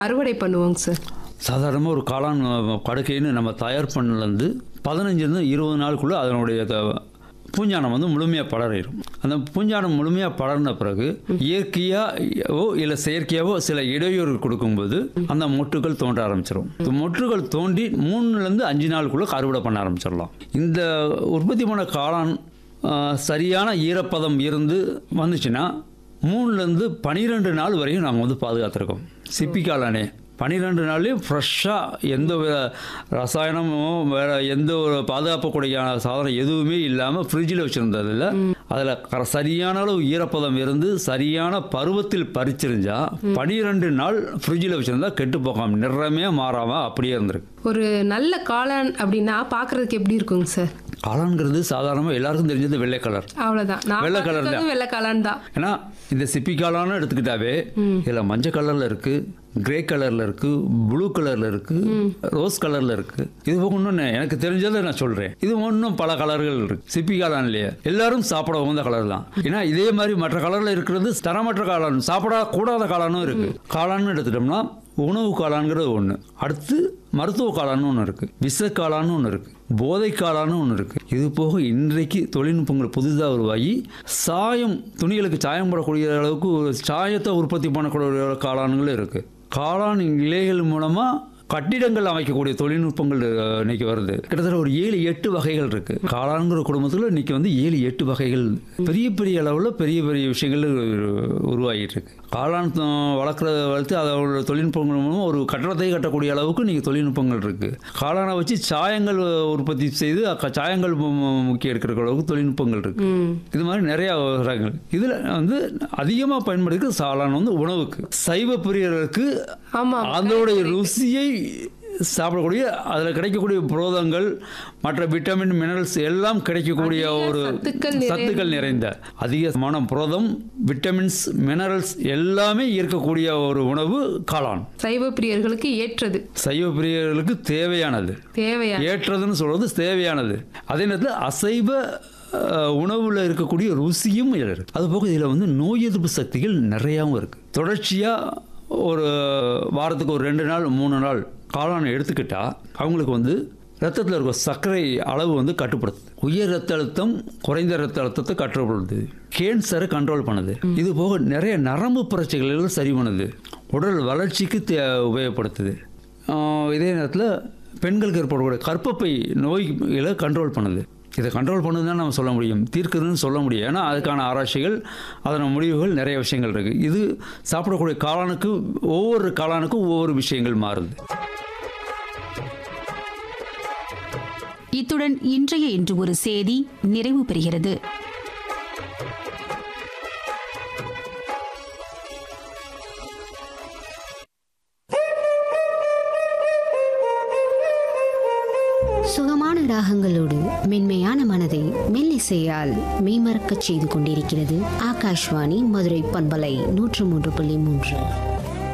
அறுவடை பண்ணுவோங்க சார் சாதாரணமாக ஒரு காளான் அஹ், படுக்கைன்னு நம்ம தயார் பண்ணலேருந்து பதினஞ்சுலேருந்து இருபது நாளுக்குள்ளே அதனுடைய த- பூஞ்சானம் வந்து முழுமையாக படரிடும் அந்த பூஞ்சானம் முழுமையாக படர்ந்த பிறகு இயற்கையாகவோ இல்லை செயற்கையாவோ சில இடையூறு கொடுக்கும்போது அந்த மொட்டுகள் தோன்ற ஆரம்பிச்சிடும் இந்த மொட்டுகள் தோண்டி மூணுலேருந்து அஞ்சு நாளுக்குள்ளே அறுவடை பண்ண ஆரம்பிச்சிடலாம் இந்த உற்பத்தி பண்ண காளான் அஹ், சரியான ஈரப்பதம் இருந்து வந்துச்சுன்னா மூணுலேருந்து பனிரெண்டு நாள் வரையும் நாங்கள் வந்து பாதுகாத்துருக்கோம் சிப்பி காளானே பன்னிரெண்டு நாள்லேயும் ஃப்ரெஷ்ஷாக எந்த வித ரசாயனமும் வேறு எந்த ஒரு பாதுகாப்புக்கூடிய சாதனம் எதுவுமே இல்லாமல் ஃப்ரிட்ஜில் வச்சுருந்ததில்ல அதில் சரியான அளவு ஈரப்பதம் இருந்து சரியான பருவத்தில் பறிச்சிருந்தா பனிரெண்டு நாள் ஃப்ரிட்ஜில் வச்சுருந்தா கெட்டு போகாம நிறமே மாறாமல் அப்படியே இருந்திருக்கு ஒரு நல்ல காளான் அப்படின்னா பார்க்கறதுக்கு எப்படி இருக்குங்க சார் காளான்ங்கிறது சாதாரணமாக எல்லாருக்கும் தெரிஞ்சது வெள்ளை கலர் அவ்வளோதான் நான் வெள்ளை கலர் பார்த்ததும் வெள்ளை காளான் தான் ஏன்னா இந்த சிப்பி காளான்னு எடுத்துக்கிட்டாவே இதில் மஞ்சள் கலரில் இருக்கு கிரே கலரில் இருக்கு ப்ளூ கலரில் இருக்கு ரோஸ் கலரில் இருக்கு இது போக இன்னொன்று எனக்கு தெரிஞ்சதை நான் சொல்றேன் இது இன்னும் பல கலர்கள் இருக்கு சிப்பி காளான்லயே எல்லாரும் சாப்பிட உகந்த கலர் தான் ஏன்னா இதே மாதிரி மற்ற கலரில் இருக்கிறது தரமற்ற காளான் சாப்பிட கூடாத காளானும் இருக்கு காளான்னு எடுத்துட்டோம்னா உணவு காளான்ங்கிறது ஒன்று அடுத்து மருத்துவ காளான்னு ஒன்று இருக்கு விஷ காளான்னு ஒன்று இருக்கு போதை காளான்னு ஒன்று இருக்கு இது போக இன்றைக்கு தொழில்நுட்பங்கள் புதிதாக உருவாகி சாயம் துணிகளுக்கு சாயம் போடக்கூடிய அளவுக்கு ஒரு சாயத்தை உற்பத்தி பண்ணக்கூடிய காளான்களும் இருக்கு காளான் இலைகள் மூலமாக கட்டிடங்கள் அமைக்கக்கூடிய தொழில்நுட்பங்கள் அஹ், இன்னைக்கு வருது கிட்டத்தட்ட ஒரு ஏழு எட்டு வகைகள் இருக்கு காளான்கிற குடும்பத்தில் இன்னைக்கு வந்து ஏழு எட்டு வகைகள் பெரிய பெரிய அளவில் பெரிய பெரிய விஷயங்கள் உரு- உருவாகிட்டு இருக்கு காளான் த- வளர்க்குறத வளர்த்து அதோட தொழில்நுட்பங்கள் மூலமாக ஒரு கட்டடத்தை கட்டக்கூடிய அளவுக்கு இன்னைக்கு தொழில்நுட்பங்கள் இருக்கு காளானை வச்சு சாயங்கள் உற்பத்தி செய்து அக்க- சாயங்கள் மு- மு- முக்கிய எடுக்கிற அளவுக்கு தொழில்நுட்பங்கள் இருக்கு ம் இது மாதிரி நிறைய விவரங்கள் இதில் வந்து அதிகமாக பயன்படுத்தி சாளான் வந்து உணவுக்கு சைவ பிரியர்களுக்கு ஆமாம் அதோடைய ருசியை சாப்பிடக்கூடிய அதில் கிடைக்கக்கூடிய புரோதங்கள் மற்ற விட்டமின் மினரல்ஸ் எல்லாம் கிடைக்கக்கூடிய அதிக ஒரு சத்துக்கள் நிறைந்த- சத்துக்கள் நிறைந்த அதிகமான புரதம் விட்டமின்ஸ் மினரல்ஸ் எல்லாமே இருக்கக்கூடிய ஒரு உணவு காளான் சைவ பிரியர்களுக்கு ஏற்றது சைவ பிரியர்களுக்கு தேவையானது தேவையா ஏற்றதுன்னு சொல்றது தேவையானது அதே நேரத்தில் அசைவ அஹ், உணவுல இருக்கக்கூடிய ருசியும் இதில் இருக்கு அது போக இதில் வந்து நோய் எதிர்ப்பு சக்திகள் நிறையாவும் இருக்கு தொடர்ச்சியாக ஒரு வாரத்துக்கு ஒரு ரெண்டு நாள் மூணு நாள் காளானை எடுத்துக்கிட்டா அவங்களுக்கு வந்து ரத்தத்தில் இருக்க சர்க்கரை அளவு வந்து கட்டுப்படுத்துது உயர் ரத்த அழுத்தம் குறைந்த ரத்த அழுத்தத்தை கட்டுப்படுத்துது கேன்சரை கண்ட்ரோல் பண்ணுது இது போக நிறைய நரம்பு பிரச்சனைகள் சரி பண்ணுது உடல் வளர்ச்சிக்கு தே உபயோகப்படுத்துது ஆஹ் இதே நேரத்தில் பெண்களுக்கு ஏற்படக்கூடிய கர்ப்பப்பை நோய்களை கண்ட்ரோல் பண்ணுது இதை கண்ட்ரோல் பண்ணுது தான் நம்ம சொல்ல முடியும் தீர்க்குதுன்னு சொல்ல முடியும் ஏன்னா அதுக்கான ஆராய்ச்சிகள் அதன முடிவுகள் நிறைய விஷயங்கள் இருக்குது இது சாப்பிடக்கூடிய காளானுக்கு ஒவ்வொரு காளானுக்கும் ஒவ்வொரு விஷயங்கள் மாறுது இத்துடன் இன்றைய இன்று ஒரு செய்தி நிறைவு பெறுகிறது சுகமான ராகங்களோடு மென்மையான மனதை மெல்லிசையால் மெய்மறக்கச் செய்து கொண்டிருக்கிறது ஆகாஷ்வாணி மதுரை பண்பலை நூற்று மூன்று புள்ளி மூன்று